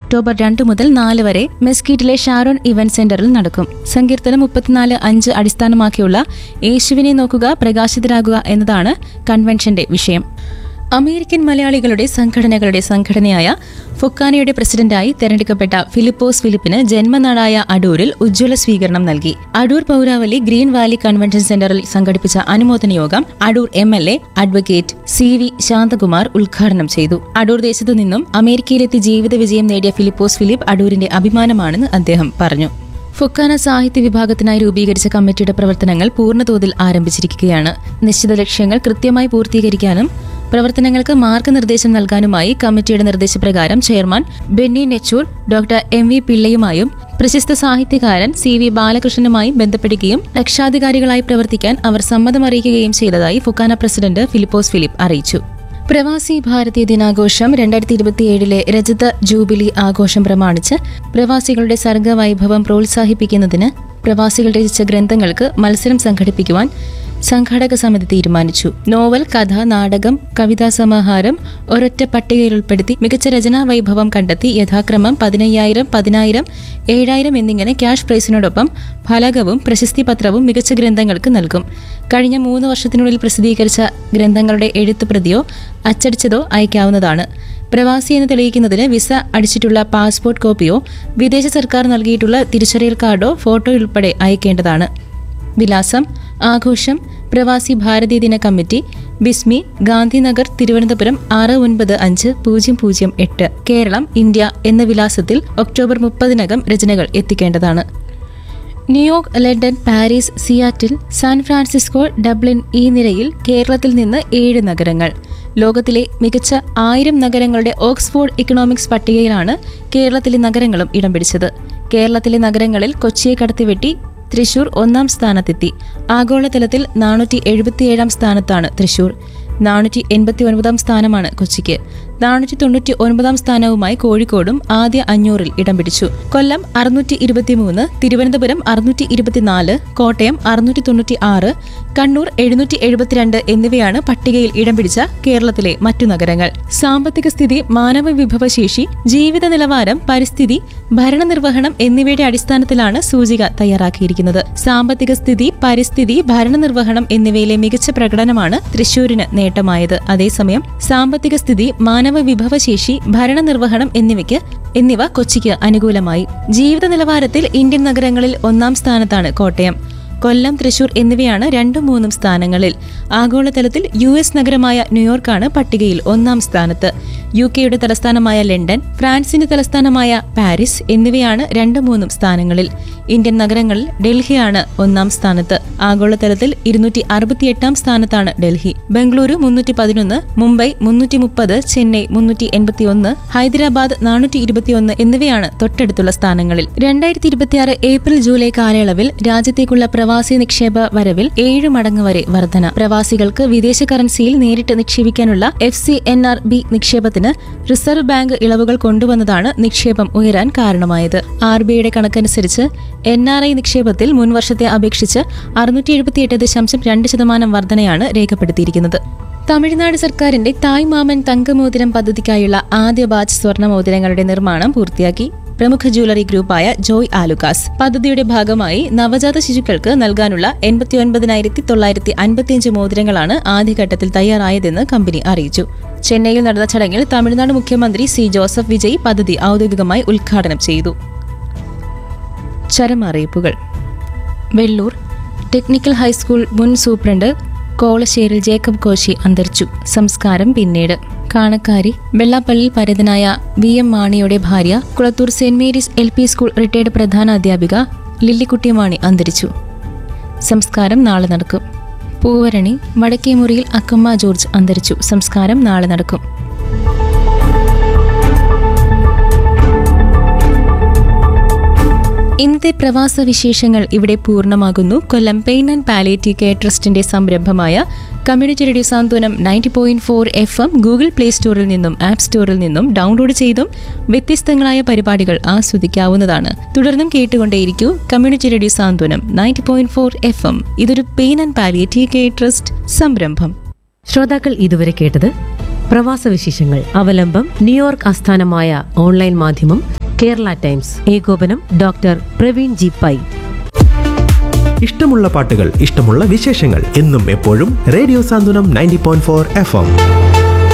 October രണ്ട് മുതൽ നാല് വരെ മെസ്കീറ്റിലെ ഷാരോൺ ഇവന്റ് സെന്ററിൽ നടക്കും സങ്കീർത്തനം മുപ്പത്തിനാല് അഞ്ച് അടിസ്ഥാനമാക്കിയുള്ള യേശുവിനെ നോക്കുക പ്രകാശിതരാകുക എന്നതാണ് കൺവെൻഷന്റെ വിഷയം അമേരിക്കൻ മലയാളികളുടെ സംഘടനകളുടെ സംഘടനയായ ഫൊക്കാനയുടെ പ്രസിഡന്റായി തെരഞ്ഞെടുക്കപ്പെട്ട ഫിലിപ്പോസ് ഫിലിപ്പിന് ജന്മനാടായ അടൂരിൽ ഉജ്ജ്വല സ്വീകരണം നൽകി അടൂർ പൗരാവലി ഗ്രീൻ വാലി കൺവെൻഷൻ സെന്ററിൽ സംഘടിപ്പിച്ച അനുമോദന യോഗം Adoor M L A advocate C V Shanthakumar ഉദ്ഘാടനം ചെയ്തു അടൂർ ദേശത്തു നിന്നും അമേരിക്കയിലെത്തി ജീവിത വിജയം നേടിയ ഫിലിപ്പോസ് ഫിലിപ്പ് അടൂരിന്റെ അഭിമാനമാണെന്ന് അദ്ദേഹം പറഞ്ഞു ഫൊക്കാന സാഹിത്യ വിഭാഗത്തിനായി രൂപീകരിച്ച കമ്മിറ്റിയുടെ പ്രവർത്തനങ്ങൾ പൂർണ്ണതോതിൽ ആരംഭിച്ചിരിക്കുകയാണ് നിശ്ചിത ലക്ഷ്യങ്ങൾ കൃത്യമായി പൂർത്തീകരിക്കാനും പ്രവർത്തനങ്ങൾക്ക് മാർഗനിർദ്ദേശം നൽകാനുമായി കമ്മിറ്റിയുടെ നിർദ്ദേശപ്രകാരം chairman Benny Nechoor doctor M V പിള്ളയുമായും പ്രശസ്ത സാഹിത്യകാരൻ സി വി ബാലകൃഷ്ണനുമായും ബന്ധപ്പെടുകയും രക്ഷാധികാരികളായി പ്രവർത്തിക്കാൻ അവർ സമ്മതമറിയിക്കുകയും ചെയ്തതായി ഫൊക്കാന പ്രസിഡന്റ് ഫിലിപ്പോസ് ഫിലിപ്പ് അറിയിച്ചു പ്രവാസി ഭാരതീയ ദിനാഘോഷം രണ്ടായിരത്തി ഇരുപത്തിയേഴിലെ രജത ജൂബിലി ആഘോഷം പ്രമാണിച്ച് പ്രവാസികളുടെ സർഗവൈഭവം പ്രോത്സാഹിപ്പിക്കുന്നതിന് പ്രവാസികൾ രചിച്ച ഗ്രന്ഥങ്ങൾക്ക് മത്സരം സംഘടിപ്പിക്കുവാൻ സംഘാടക സമിതി തീരുമാനിച്ചു നോവൽ കഥ നാടകം കവിതാ സമാഹാരം ഒരൊറ്റ പട്ടികയിൽ ഉൾപ്പെടുത്തി മികച്ച രചനാ വൈഭവം കണ്ടെത്തി യഥാക്രമം പതിനയ്യായിരം പതിനായിരം ഏഴായിരം എന്നിങ്ങനെ ക്യാഷ് പ്രൈസിനോടൊപ്പം ഫലകവും പ്രശസ്തി പത്രവും മികച്ച ഗ്രന്ഥങ്ങൾക്ക് നൽകും കഴിഞ്ഞ മൂന്ന് വർഷത്തിനുള്ളിൽ പ്രസിദ്ധീകരിച്ച ഗ്രന്ഥങ്ങളുടെ എഴുത്തുപ്രതിയോ അച്ചടിച്ചതോ അയക്കാവുന്നതാണ് പ്രവാസി എന്ന് തെളിയിക്കുന്നതിന് വിസ അടിച്ചിട്ടുള്ള പാസ്പോർട്ട് കോപ്പിയോ വിദേശ സർക്കാർ നൽകിയിട്ടുള്ള തിരിച്ചറിയൽ കാർഡോ ഫോട്ടോ ഉൾപ്പെടെ അയക്കേണ്ടതാണ് വിലാസം ആഘോഷം പ്രവാസി ഭാരതീയ ദിന കമ്മിറ്റി ബിസ്മി ഗാന്ധിനഗർ തിരുവനന്തപുരം ആറ് ഒൻപത് അഞ്ച് പൂജ്യം പൂജ്യം എട്ട് കേരളം ഇന്ത്യ എന്ന വിലാസത്തിൽ ഒക്ടോബർ മുപ്പതിനകം രചനകൾ എത്തിക്കേണ്ടതാണ് New York London Paris Seattle San Francisco Dublin ഈ നിരയിൽ കേരളത്തിൽ നിന്ന് ഏഴ് നഗരങ്ങൾ ലോകത്തിലെ മികച്ച ആയിരം നഗരങ്ങളുടെ ഓക്സ്ഫോർഡ് ഇക്കണോമിക്സ് പട്ടികയിലാണ് കേരളത്തിലെ നഗരങ്ങളും ഇടം പിടിച്ചത് കേരളത്തിലെ നഗരങ്ങളിൽ കൊച്ചിയെ കടത്തിവെട്ടി തൃശൂർ ഒന്നാം സ്ഥാനത്തെത്തി ആഗോളതലത്തിൽ നാനൂറ്റി എഴുപത്തിയേഴാം സ്ഥാനത്താണ് തൃശൂർ നാനൂറ്റി എൺപത്തി ഒൻപതാം സ്ഥാനമാണ് കൊച്ചിക്ക് നാനൂറ്റി തൊണ്ണൂറ്റി ഒൻപതാം സ്ഥാനവുമായി കോഴിക്കോടും ആദ്യ അഞ്ഞൂറിൽ ഇടം പിടിച്ചു കൊല്ലം അറുന്നൂറ്റി ഇരുപത്തിമൂന്ന് തിരുവനന്തപുരം അറുന്നൂറ്റി ഇരുപത്തിനാല് കോട്ടയം അറുന്നൂറ്റി തൊണ്ണൂറ്റി ആറ് കണ്ണൂർ എഴുന്നൂറ്റി എഴുപത്തിരണ്ട് എന്നിവയാണ് പട്ടികയിൽ ഇടം പിടിച്ച കേരളത്തിലെ മറ്റു നഗരങ്ങൾ സാമ്പത്തിക സ്ഥിതി മാനവ വിഭവശേഷി ജീവിത നിലവാരം പരിസ്ഥിതി ഭരണനിർവഹണം എന്നിവയുടെ അടിസ്ഥാനത്തിലാണ് സൂചിക തയ്യാറാക്കിയിരിക്കുന്നത് സാമ്പത്തിക സ്ഥിതി പരിസ്ഥിതി ഭരണനിർവഹണം എന്നിവയിലെ മികച്ച പ്രകടനമാണ് തൃശൂരിന് നേട്ടമായത് അതേസമയം സാമ്പത്തിക സ്ഥിതി മാനവ വിഭവശേഷി ഭരണനിർവഹണം എന്നിവയ്ക്ക് എന്നിവ കൊച്ചിക്ക് അനുകൂലമായി ജീവിത നിലവാരത്തിൽ ഇന്ത്യൻ നഗരങ്ങളിൽ ഒന്നാം സ്ഥാനത്താണ് കോട്ടയം കൊല്ലം തൃശൂർ എന്നിവയാണ് രണ്ടും മൂന്നും സ്ഥാനങ്ങളിൽ ആഗോളതലത്തിൽ യു എസ് നഗരമായ ന്യൂയോർക്കാണ് പട്ടികയിൽ ഒന്നാം സ്ഥാനത്ത് യു കെയുടെ തലസ്ഥാനമായ ലണ്ടൻ ഫ്രാൻസിന്റെ തലസ്ഥാനമായ പാരീസ് എന്നിവയാണ് രണ്ടും മൂന്നും സ്ഥാനങ്ങളിൽ ഇന്ത്യൻ നഗരങ്ങളിൽ ഡൽഹിയാണ് ഒന്നാം സ്ഥാനത്ത് ആഗോളതലത്തിൽ ഇരുന്നൂറ്റി അറുപത്തിയെട്ടാം സ്ഥാനത്താണ് ഡൽഹി ബംഗളൂരു മുന്നൂറ്റി പതിനൊന്ന് മുംബൈ മുന്നൂറ്റി മുപ്പത് ചെന്നൈ മുന്നൂറ്റി എൺപത്തിയൊന്ന് ഹൈദരാബാദ് നാനൂറ്റി ഇരുപത്തിയൊന്ന് എന്നിവയാണ് തൊട്ടടുത്തുള്ള സ്ഥാനങ്ങളിൽ രണ്ടായിരത്തി ഇരുപത്തിയാറ് ഏപ്രിൽ ജൂലൈ കാലയളവിൽ രാജ്യത്തേക്കുള്ള പ്രവാസി നിക്ഷേപ വരവിൽ ഏഴ് മടങ്ങ് വരെ വർധന പ്രവാസികൾക്ക് വിദേശ കറൻസിയിൽ നേരിട്ട് നിക്ഷേപിക്കാനുള്ള F C N R B നിക്ഷേപത്തിന് റിസർവ് ബാങ്ക് ഇളവുകൾ കൊണ്ടുവന്നതാണ് നിക്ഷേപം ഉയരാൻ കാരണമായത് ആർ ബിഐയുടെ കണക്കനുസരിച്ച് എൻ ആർ ഐ നിക്ഷേപത്തിൽ മുൻവർഷത്തെ അപേക്ഷിച്ച് അറുന്നൂറ്റി എഴുപത്തിയെട്ട് ദശാംശം രണ്ട് ശതമാനം വർധനയാണ് രേഖപ്പെടുത്തിയിരിക്കുന്നത് തമിഴ്നാട് സർക്കാരിന്റെ തായ് മാമൻ തങ്കമോതിരം പദ്ധതിക്കായുള്ള ആദ്യ ബാച്ച് സ്വർണ്ണ മോതിരങ്ങളുടെ നിർമ്മാണം പൂർത്തിയാക്കി പ്രമുഖ ജ്വല്ലറി ഗ്രൂപ്പായ ജോയ് ആലുക്കാസ് പദ്ധതിയുടെ ഭാഗമായി നവജാത ശിശുക്കൾക്ക് നൽകാനുള്ള എൺപത്തിയൊൻപതിനായിരത്തി തൊള്ളായിരത്തി അൻപത്തിയഞ്ച് മോതിരങ്ങളാണ് ആദ്യഘട്ടത്തിൽ തയ്യാറായതെന്ന് കമ്പനി അറിയിച്ചു ചെന്നൈയിൽ നടന്ന ചടങ്ങിൽ തമിഴ്നാട് മുഖ്യമന്ത്രി സി ജോസഫ് വിജയ് പദ്ധതി ഔദ്യോഗികമായി ഉദ്ഘാടനം ചെയ്തു ചരമറിയിപ്പുകൾ വെള്ളൂർ ടെക്നിക്കൽ ഹൈസ്കൂൾ മുൻ സൂപ്രണ്ട് കോളശ്ശേരിൽ ജേക്കബ് കോശി അന്തരിച്ചു സംസ്കാരം പിന്നീട് കാണക്കാരി വെള്ളാപ്പള്ളിൽ പരതനായ വി എം മാണിയുടെ ഭാര്യ Kulathoor Saint Mary's L P school retired പ്രധാന അധ്യാപിക ലില്ലിക്കുട്ടി മാണി അന്തരിച്ചു സംസ്കാരം നാളെ നടക്കും പൂവരണി വടക്കേമുറിയിൽ അക്കമ്മ ജോർജ് അന്തരിച്ചു സംസ്കാരം നാളെ നടക്കും ഇന്നത്തെ പ്രവാസ വിശേഷങ്ങൾ ഇവിടെ പൂർണ്ണമാകുന്നു Kollam pain and palliative care ട്രസ്റ്റിന്റെ സംരംഭമായ community radio Santhwanam ninety point four F M Google play സ്റ്റോറിൽ നിന്നും ആപ്പ് സ്റ്റോറിൽ നിന്നും ഡൗൺലോഡ് ചെയ്തും വ്യത്യസ്തങ്ങളായ പരിപാടികൾ ആസ്വദിക്കാവുന്നതാണ് തുടർന്നും കേട്ടുകൊണ്ടേയിരിക്കൂ community radio Santhwanam ninety point four F M ഇതൊരു pain and palliative care trust സംരംഭം ശ്രോതാക്കൾ ഇതുവരെ കേട്ടത് പ്രവാസ വിശേഷങ്ങൾ അവലംബം ന്യൂയോർക്ക് ആസ്ഥാനമായ ഓൺലൈൻ മാധ്യമം കേരള ടൈംസ് ഏകോപനം ഡോക്ടർ പ്രവീൺ ജി പൈ ഇഷ്ടമുള്ള പാട്ടുകൾ ഇഷ്ടമുള്ള വിശേഷങ്ങൾ എന്നും എപ്പോഴും radio Santhwanam ninety point four F M